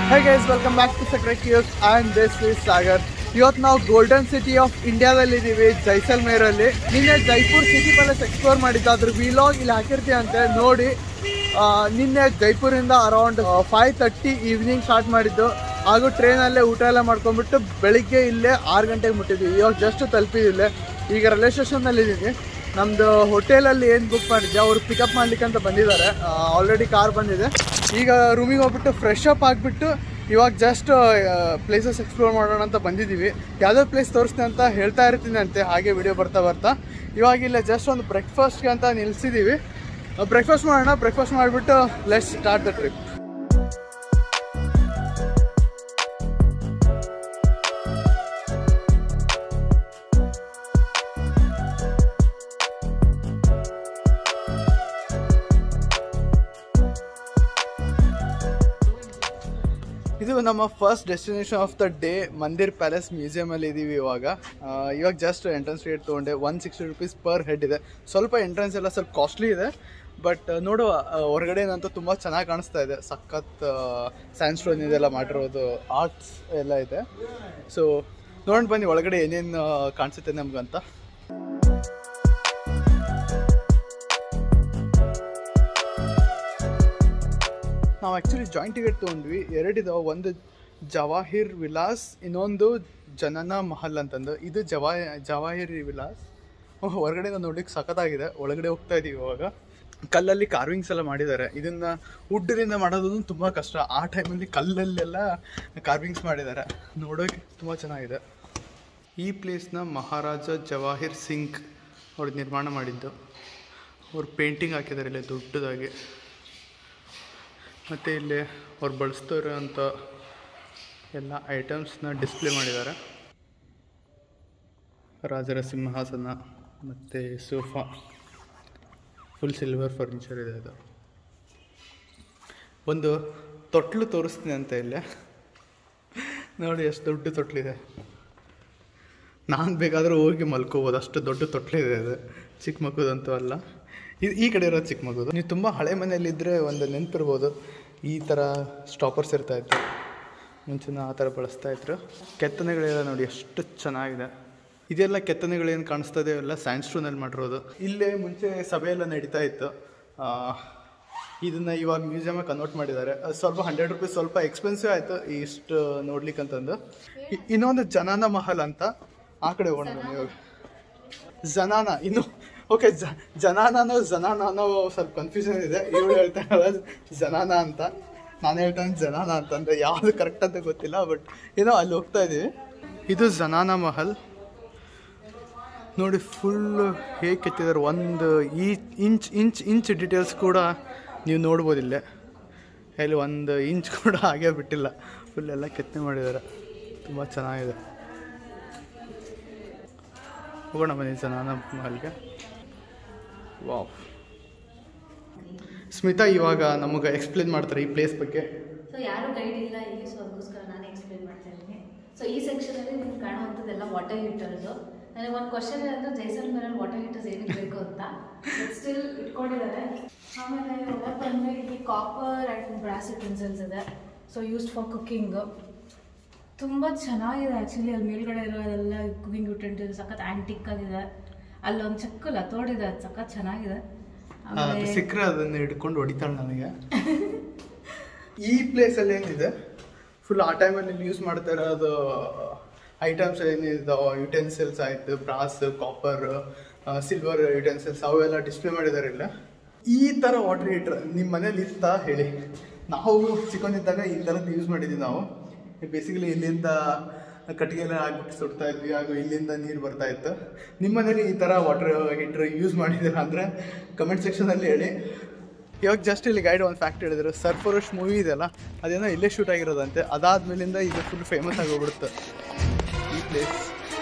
high guys welcome back to secret cues and this is Sagar ಇವತ್ತು ನಾವು golden city of ಇಂಡಿಯಾದಲ್ಲಿ ಇದ್ದೀವಿ ಜೈಸಲ್ಮೇರಲ್ಲಿ ನಿನ್ನೆ ಜೈಪುರ್ ಸಿಟಿ ಪ್ಯಾಲೇಸ್ ಎಕ್ಸ್ಪ್ಲೋರ್ ಮಾಡಿದ್ದು ಅದ್ರ ವಿಲಾಗ್ ಇಲ್ಲಿ ಹಾಕಿರ್ತೀವಿ ಅಂತೆ ನೋಡಿ ಆ, ನಿನ್ನೆ ಜೈಪುರಿಂದ around five thirty evening start ಮಾಡಿದ್ದು ಹಾಗೂ ಟ್ರೈನಲ್ಲೇ ಊಟ ಎಲ್ಲ ಮಾಡ್ಕೊಂಡ್ಬಿಟ್ಟು ಬೆಳಿಗ್ಗೆ ಇಲ್ಲೇ ಆರು ಗಂಟೆಗೆ ಮುಟ್ಟಿದ್ವಿ ಇವಾಗ ಜಸ್ಟ್ ತಲುಪಿದಿಲ್ಲೇ ಈಗ ರೈಲ್ವೆ ಸ್ಟೇಷನ್ನಲ್ಲಿ ಇದ್ದೀನಿ ನಮ್ಮದು ಹೋಟೆಲಲ್ಲಿ ಏನು ಬುಕ್ ಮಾಡಿದ್ದೆ ಅವರು ಪಿಕಪ್ ಮಾಡ್ಲಿಕ್ಕೆ ಅಂತ ಬಂದಿದ್ದಾರೆ ಆಲ್ರೆಡಿ ಕಾರ್ ಬಂದಿದೆ ಈಗ ರೂಮಿಗೆ ಹೋಗ್ಬಿಟ್ಟು ಫ್ರೆಶ್ ಅಪ್ ಆಗಿಬಿಟ್ಟು ಇವಾಗ ಜಸ್ಟ್ ಪ್ಲೇಸಸ್ ಎಕ್ಸ್ಪ್ಲೋರ್ ಮಾಡೋಣ ಅಂತ ಬಂದಿದ್ದೀವಿ ಯಾವುದೋ ಪ್ಲೇಸ್ ತೋರಿಸ್ತೀನಿ ಅಂತ ಹೇಳ್ತಾ ಇರ್ತೀನಿ ಅಂತೆ ಹಾಗೆ ವಿಡಿಯೋ ಬರ್ತಾ ಬರ್ತಾ ಇವಾಗ ಇಲ್ಲೇ ಜಸ್ಟ್ ಒಂದು ಬ್ರೇಕ್ಫಾಸ್ಟ್ಗೆ ಅಂತ ನಿಲ್ಲಿಸಿದ್ದೀವಿ ಬ್ರೇಕ್ಫಾಸ್ಟ್ ಮಾಡೋಣ ಬ್ರೇಕ್ಫಾಸ್ಟ್ ಮಾಡಿಬಿಟ್ಟು ಲೆಟ್ಸ್ ಸ್ಟಾರ್ಟ್ ದ ಟ್ರಿಪ್ ಇದು ನಮ್ಮ first destination of the day Mandir palace ಮ್ಯೂಸಿಯಮಲ್ಲಿ ಇದ್ದೀವಿ ಇವಾಗ ಆ, ಇವಾಗ ಜಸ್ಟ್ ಎಂಟ್ರೆನ್ಸ್ ರೇಟ್ ತೊಗೊಂಡೆ one sixty rupees per head ಇದೆ ಸ್ವಲ್ಪ ಎಂಟ್ರೆನ್ಸ್ ಎಲ್ಲ ಸ್ವಲ್ಪ ಕಾಸ್ಟ್ಲಿ ಇದೆ ಬಟ್ ನೋಡುವ ಆ, ಹೊರಗಡೆನಂತೂ ತುಂಬ ಚೆನ್ನಾಗಿ ಕಾಣಿಸ್ತಾ ಇದೆ ಸಖತ್ ಸೈನ್ಸ್ ಸ್ಟೋನ್ ಇದೆಲ್ಲ ಮಾಡಿರೋದು ಆರ್ಟ್ಸ್ ಎಲ್ಲ ಇದೆ ಸೊ ನೋಡೋಣ ಬನ್ನಿ ಒಳಗಡೆ ಏನೇನು ಕಾಣಿಸುತ್ತೆ ನಮ್ಗಂತ ನಾವು ಆ್ಯಕ್ಚುಲಿ ಜಾಯಿಂಟ್ ಟಿಕೆಟ್ ತೊಗೊಂಡ್ವಿ ಎರಡಿದಾವೆ ಒಂದು ಜವಾಹಿರ್ ವಿಲಾಸ್ ಇನ್ನೊಂದು ಜನನ ಮಹಲ್ ಅಂತಂದು ಇದು ಜವಾ ಜವಾಹಿರ್ ವಿಲಾಸ್ ಹ್ಮ್, ಹೊರಗಡೆ ನೋಡ್ಲಿಕ್ಕೆ ಸಖತ್ತಾಗಿದೆ ಒಳಗಡೆ ಹೋಗ್ತಾ ಇದೀವಿ ಇವಾಗ ಕಲ್ಲಲ್ಲಿ ಕಾರ್ವಿಂಗ್ಸ್ ಎಲ್ಲ ಮಾಡಿದ್ದಾರೆ ಇದನ್ನ ವುಡ್ಡಿಂದ ಮಾಡೋದು ತುಂಬ ಕಷ್ಟ ಆ ಟೈಮಲ್ಲಿ ಕಲ್ಲಲ್ಲೆಲ್ಲ ಕಾರ್ವಿಂಗ್ಸ್ ಮಾಡಿದ್ದಾರೆ ನೋಡೋಕೆ ತುಂಬ ಚೆನ್ನಾಗಿದೆ ಈ ಪ್ಲೇಸ್ನ ಮಹಾರಾಜ ಜವಾಹಿರ್ ಸಿಂಗ್ ಅವ್ರು ನಿರ್ಮಾಣ ಮಾಡಿದ್ದು ಅವ್ರು ಪೇಂಟಿಂಗ್ ಹಾಕಿದ್ದಾರೆ ಇಲ್ಲಿ ದೊಡ್ಡದಾಗಿ ಮತ್ತು ಇಲ್ಲಿ ಅವ್ರು ಬಳಸ್ತಾ ಇರೋಂಥ ಎಲ್ಲ ಐಟಮ್ಸ್ನ ಡಿಸ್ಪ್ಲೇ ಮಾಡಿದ್ದಾರೆ ರಾಜರ ಸಿಂಹಾಸನ ಮತ್ತು ಸೋಫಾ ಫುಲ್ ಸಿಲ್ವರ್ ಫರ್ನಿಚರ್ ಇದೆ ಅದು ಒಂದು ತೊಟ್ಲು ತೋರಿಸ್ತೀನಿ ಅಂತ ಇಲ್ಲೇ ನೋಡಿ ಎಷ್ಟು ದೊಡ್ಡ ತೊಟ್ಲಿದೆ ನಾನು ಬೇಕಾದರೂ ಹೋಗಿ ಮಲ್ಕೋಬೋದು ಅಷ್ಟು ದೊಡ್ಡ ತೊಟ್ಲಿದೆ ಅದು ಚಿಕ್ಕ ಮಗುದಂತೂ ಅಲ್ಲ ಇದು ಈ ಕಡೆ ಇರೋದು ಚಿಕ್ಕ ಮಗುದು ನೀವು ತುಂಬ ಹಳೆ ಮನೆಯಲ್ಲಿದ್ದರೆ ಒಂದು ನೆನಪಿರ್ಬೋದು ಈ ಥರ ಸ್ಟಾಪರ್ಸ್ ಇರ್ತಾಯಿತ್ತು ಮುಂಚೆನ ಆ ಥರ ಬಳಸ್ತಾ ಇದ್ರು ಕೆತ್ತನೆಗಳೆಲ್ಲ ನೋಡಿ ಎಷ್ಟು ಚೆನ್ನಾಗಿದೆ ಇದೆಲ್ಲ ಕೆತ್ತನೆಗಳೇನು ಕಾಣಿಸ್ತಾ ಇದೆ ಎಲ್ಲ ಸ್ಯಾಂಡ್ ಸ್ಟೋನಲ್ಲಿ ಮಾಡಿರೋದು ಇಲ್ಲೇ ಮುಂಚೆ ಸಭೆ ಎಲ್ಲ ನಡೀತಾ ಇತ್ತು ಆ, ಇದನ್ನ ಇವಾಗ ಮ್ಯೂಸಿಯಮ್ ಕನ್ವರ್ಟ್ ಮಾಡಿದ್ದಾರೆ ಅದು ಸ್ವಲ್ಪ ಹಂಡ್ರೆಡ್ ರುಪೀಸ್ ಸ್ವಲ್ಪ ಎಕ್ಸ್ಪೆನ್ಸಿವ್ ಆಯಿತು ಇಷ್ಟು ನೋಡ್ಲಿಕ್ಕೆ ಅಂತಂದು ಇ- ಇನ್ನೊಂದು ಜನಾನ ಮಹಲ್ ಅಂತ ಆ ಕಡೆ ಹೋಗೋಣ ಬನ್ನಿ ಇವಾಗ ಜನಾನ ಇನ್ನು ಓಕೆ ಜ ಜನಾನೋ ಜನಾನೋ ಸ್ವಲ್ಪ ಕನ್ಫ್ಯೂಷನ್ ಇದೆ ಇವಳು ಹೇಳ್ತಾಳೆ ಜನಾನ ಅಂತ ನಾನು ಹೇಳ್ತಾನೆ ಜನಾನ ಅಂತಂದ್ರೆ ಯಾವುದು ಕರೆಕ್ಟ್ ಅಂತ ಗೊತ್ತಿಲ್ಲ ಬಟ್ ಏನೋ ಅಲ್ಲಿ ಹೋಗ್ತಾ ಇದೀವಿ ಇದು ಜನಾನ ಮಹಲ್ ನೋಡಿ ಫುಲ್ ಹೇಗೆ ಕೆತ್ತಿದ್ದಾರೆ ಒಂದು ಈ ಇಂಚ್ ಇಂಚ್ ಇಂಚ್ ಡೀಟೇಲ್ಸ್ ಕೂಡ ನೀವು ನೋಡ್ಬೋದು ಇಲ್ಲೇ ಇಲ್ಲಿ ಒಂದು ಇಂಚ್ ಕೂಡ ಹಾಗೆ ಬಿಟ್ಟಿಲ್ಲ ಫುಲ್ ಎಲ್ಲ ಕೆತ್ತನೆ ಮಾಡಿದ್ದಾರೆ ತುಂಬ ಚೆನ್ನಾಗಿದೆ ಹೋಗೋಣ ಬನ್ನಿ ಜನಾನ ಮಹಲ್ಗೆ ವಾವ್ ಸ್ಮಿತಾ ಇವಾಗ ನಮಗೆ ಎಕ್ಸ್ಪ್ಲೇನ್ ಮಾಡ್ತಾರೆ ಈ ಪ್ಲೇಸ್ ಬಗ್ಗೆ ಸೊ ಯಾರು ಗೈಡ್ ಇಲ್ಲ ಇಲ್ಲಿ ಸೊ ಅದಕ್ಕೋಸ್ಕರ ನಾನು ಎಕ್ಸ್ಪ್ಲೇನ್ ಮಾಡ್ತಾ ಇದ್ದೀನಿ ಸೊ ಈ ಸೆಕ್ಷನಲ್ಲಿ ನಿಮ್ಗೆ ಕಾಣುವಂಥದ್ದೆಲ್ಲ ವಾಟರ್ ಹೀಟರ್ಸು ನನಗೆ ಒಂದು ಕ್ವಶನ್ ಏನಂದ್ರೆ ಜೈಸಲ್ಮೇರಲ್ಲಿ ವಾಟರ್ ಹೀಟರ್ಸ್ ಏನಕ್ಕೆ ಬೇಕು ಅಂತ ಸ್ಟಿಲ್ ಇಟ್ಕೊಂಡಿದ್ದಾರೆ ಆಮೇಲೆ ಒಳಗೆ ಬಂದರೆ ಇಲ್ಲಿ ಕಾಪರ್ ಆ್ಯಂಡ್ ಬ್ರಾಸ್ ಯುಟೆನ್ಸಿಲ್ಸ್ ಇದೆ ಸೊ ಯೂಸ್ಡ್ ಫಾರ್ ಕುಕ್ಕಿಂಗು ತುಂಬ ಚೆನ್ನಾಗಿದೆ ಆ್ಯಕ್ಚುಲಿ ಅಲ್ಲಿ ಮೇಲ್ಗಡೆ ಇರೋದೆಲ್ಲ ಕುಕಿಂಗ್ ಯುಟೆನ್ಸಿಲ್ಸ್ ಸಖತ್ ಆ್ಯಂಟಿಕ್ ಆಗಿದೆ ಅಲ್ಲೊಂದು ಚಕ್ಕು ಲತೋಡಿದೆ ಅದು ಸಖತ್ ಚೆನ್ನಾಗಿದೆ ಅದು ಸಿಕ್ಕರೆ ಅದನ್ನು ಹಿಡ್ಕೊಂಡು ಹೊಡಿತಾಳೆ ನನಗೆ ಈ ಪ್ಲೇಸಲ್ಲಿ ಏನಿದೆ ಫುಲ್ ಆ ಟೈಮಲ್ಲಿ ಯೂಸ್ ಮಾಡ್ತಾ ಇರೋದು ಐಟಮ್ಸ್ ಏನಿದಾವೆ ಯುಟೆನ್ಸಿಲ್ಸ್ ಆಯಿತು ಬ್ರಾಸ್ ಕಾಪರ್ ಸಿಲ್ವರ್ ಯುಟೆನ್ಸಿಲ್ಸ್ ಅವೆಲ್ಲ ಡಿಸ್ಪ್ಲೇ ಮಾಡಿದ್ದಾರೆ ಇಲ್ಲ ಈ ಥರ ವಾಟರ್ ಹೀಟರ್ ನಿಮ್ಮ ಮನೇಲಿ ಇತ್ತಾ ಹೇಳಿ ನಾವು ಚಿಕ್ಕಂದಿದ್ದಾಗ ಈ ಥರದ್ದು ಯೂಸ್ ಮಾಡಿದ್ವಿ ನಾವು ಬೇಸಿಕಲಿ ಇಲ್ಲಿಂದ ಕಟ್ಟಿಗೆ ಎಲ್ಲ ಹಾಕ್ಬಿಟ್ಟು ಸುಡ್ತಾ ಇದ್ವಿ ಹಾಗೂ ಇಲ್ಲಿಂದ ನೀರು ಬರ್ತಾ ಇತ್ತು ನಿಮ್ಮ ಮನೇಲಿ ಈ ಥರ ವಾಟರ್ ಹೀಟರ್ ಯೂಸ್ ಮಾಡಿದ್ದೀರಾ ಅಂದರೆ ಕಮೆಂಟ್ ಸೆಕ್ಷನಲ್ಲಿ ಹೇಳಿ ಇವಾಗ ಜಸ್ಟ್ ಇಲ್ಲಿ ಗೈಡ್ ಒಂದು ಫ್ಯಾಕ್ಟ್ ಹೇಳಿದ್ರು ಸರ್ಫರೋಶ್ ಮೂವಿ ಇದೆಯಲ್ಲ ಅದೇನೋ ಇಲ್ಲೇ ಶೂಟ್ ಆಗಿರೋದಂತೆ ಅದಾದ್ಮೇಲಿಂದ ಇದು ಫುಲ್ ಫೇಮಸ್ ಆಗಿ ಹೋಗ್ಬಿಡುತ್ತೆ ಈ ಪ್ಲೇಸ್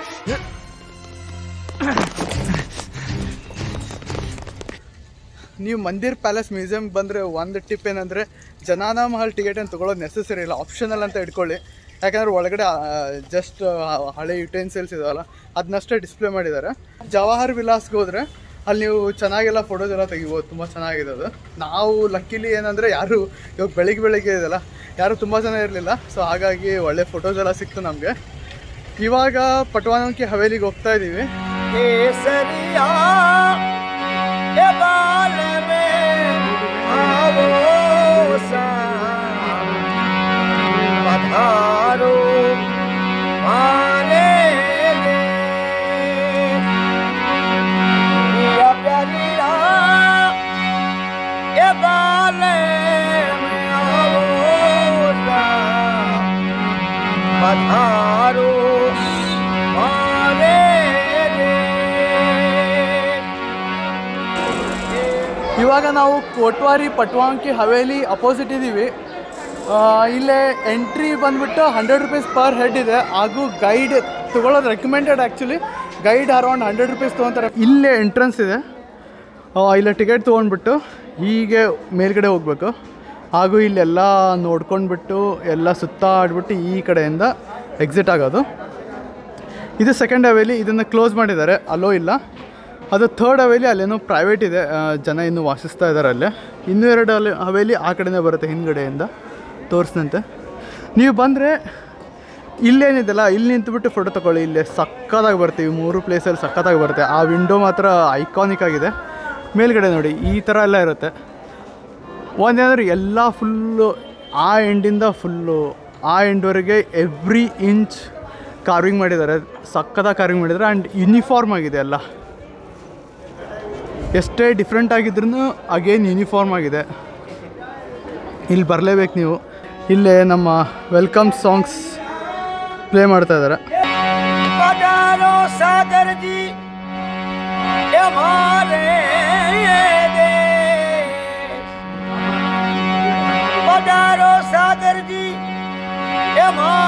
ನೀವು ಮಂದಿರ್ ಪ್ಯಾಲೇಸ್ ಮ್ಯೂಸಿಯಮ್ಗೆ ಬಂದರೆ ಒಂದು ಟಿಪ್ ಏನಂದರೆ ಜನಾನ ಮಹಲ್ ಟಿಕೆಟ್ ಏನು ತೊಗೊಳೋದು ನೆಸೆಸರಿ ಇಲ್ಲ ಆಪ್ಷನಲ್ ಅಂತ ಇಟ್ಕೊಳ್ಳಿ ಯಾಕಂದ್ರೆ ಒಳಗಡೆ ಜಸ್ಟ್ ಹಳೆ ಯುಟೆನ್ಸಿಲ್ಸ್ ಇದಾವಲ್ಲ ಅದನ್ನಷ್ಟೇ ಡಿಸ್ಪ್ಲೇ ಮಾಡಿದ್ದಾರೆ ಜವಾಹರ್ ವಿಲಾಸ್ಗೆ ಹೋದರೆ ಅಲ್ಲಿ ನೀವು ಚೆನ್ನಾಗೆಲ್ಲ ಫೋಟೋಸ್ ಎಲ್ಲ ತೆಗಿಬೋದು ತುಂಬ ಚೆನ್ನಾಗಿದೆ ಅದು ನಾವು ಲಕ್ಕಿಲಿ ಏನಂದರೆ ಯಾರು ಇವಾಗ ಬೆಳಿಗ್ಗೆ ಬೆಳಿಗ್ಗೆ ಇದೆಲ್ಲ ಯಾರು ತುಂಬ ಜನ ಇರಲಿಲ್ಲ ಸೊ ಹಾಗಾಗಿ ಒಳ್ಳೆ ಫೋಟೋಸ್ ಎಲ್ಲ ಸಿಕ್ತು ನಮಗೆ ಇವಾಗ ಪಟ್ವಾನಂಕಿ ಹವೇಲಿಗೆ ಹೋಗ್ತಾ ಇದ್ದೀವಿ केसरिया के बाल में आवो सा पधारो आने दे पिया प्यारिया के बाल में आवो सा पधारो आने दे ಇವಾಗ ನಾವು ಕೋಟ್ವಾರಿ ಪಟ್ವಾಂಕಿ ಹವೇಲಿ ಅಪೋಸಿಟ್ ಇದ್ದೀವಿ ಆ, ಇಲ್ಲೇ ಎಂಟ್ರಿ ಬಂದ್ಬಿಟ್ಟು ಹಂಡ್ರೆಡ್ ರುಪೀಸ್ ಪರ್ ಹೆಡ್ ಇದೆ ಹಾಗೂ ಗೈಡ್ ತೊಗೊಳೋದು recommended actually guide around hundred rupees ತೊಗೊತಾರೆ ಇಲ್ಲೇ ಎಂಟ್ರೆನ್ಸ್ ಇದೆ ಆ, ಇಲ್ಲೇ ಟಿಕೆಟ್ ತೊಗೊಂಡ್ಬಿಟ್ಟು ಹೀಗೆ ಮೇಲ್ಗಡೆ ಹೋಗಬೇಕು ಹಾಗೂ ಇಲ್ಲೆಲ್ಲ ನೋಡ್ಕೊಂಡ್ಬಿಟ್ಟು ಎಲ್ಲ ಸುತ್ತಾಡ್ಬಿಟ್ಟು ಈ ಕಡೆಯಿಂದ ಎಕ್ಸಿಟ್ ಆಗೋದು ಇದು ಸೆಕೆಂಡ್ ಹವೇಲಿ ಇದನ್ನು ಕ್ಲೋಸ್ ಮಾಡಿದ್ದಾರೆ ಅಲೋ ಇಲ್ಲ ಅದು ಥರ್ಡ್ ಹವೇಲಿ ಅಲ್ಲೇನೋ ಪ್ರೈವೇಟ್ ಇದೆ ಆ, ಜನ ಇನ್ನೂ ವಾಸಿಸ್ತಾ ಇದ್ದಾರೆ ಅಲ್ಲೇ ಇನ್ನೂ ಎರಡು ಅಲ್ಲಿ ಹವೇಲಿ ಆ ಕಡೆನೇ ಬರುತ್ತೆ ಹಿಂದ್ಗಡೆಯಿಂದ ತೋರಿಸ್ದಂತೆ ನೀವು ಬಂದರೆ ಇಲ್ಲೇನಿದೆಲ್ಲ ಇಲ್ಲಿ ನಿಂತುಬಿಟ್ಟು ಫೋಟೋ ತಗೊಳ್ಳಿ ಇಲ್ಲೇ ಸಕ್ಕತ್ತಾಗಿ ಬರ್ತೀವಿ ಮೂರು ಪ್ಲೇಸಲ್ಲಿ ಸಕ್ಕತ್ತಾಗಿ ಬರುತ್ತೆ ಆ ವಿಂಡೋ ಮಾತ್ರ ಐಕಾನಿಕ್ ಆಗಿದೆ ಮೇಲ್ಗಡೆ ನೋಡಿ ಈ ಥರ ಎಲ್ಲ ಇರುತ್ತೆ ಒಂದೇಂದ್ರೆ ಎಲ್ಲ ಫುಲ್ಲು ಆ ಎಂಡಿಂದ ಫುಲ್ಲು ಆ ಎಂಡ್ವರೆಗೆ ಎವ್ರಿ ಇಂಚ್ ಕಾರ್ವಿಂಗ್ ಮಾಡಿದ್ದಾರೆ ಸಕ್ಕತ್ತಾಗಿ ಕಾರ್ವಿಂಗ್ ಮಾಡಿದ್ದಾರೆ ಆ್ಯಂಡ್ ಯೂನಿಫಾರ್ಮ್ ಆಗಿದೆ ಎಲ್ಲ ಎಷ್ಟೇ ಡಿಫ್ರೆಂಟ್ ಆಗಿದ್ರೂ ಅಗೇನ್ ಯೂನಿಫಾರ್ಮ್ ಆಗಿದೆ ಇಲ್ಲಿ ಬರಲೇಬೇಕು ನೀವು ಇಲ್ಲೇ ನಮ್ಮ ವೆಲ್ಕಮ್ ಸಾಂಗ್ಸ್ ಪ್ಲೇ ಮಾಡ್ತಾ ಇದ್ದಾರೆ पधारो सागर जी हमारे देश पधारो सागर जी हमारे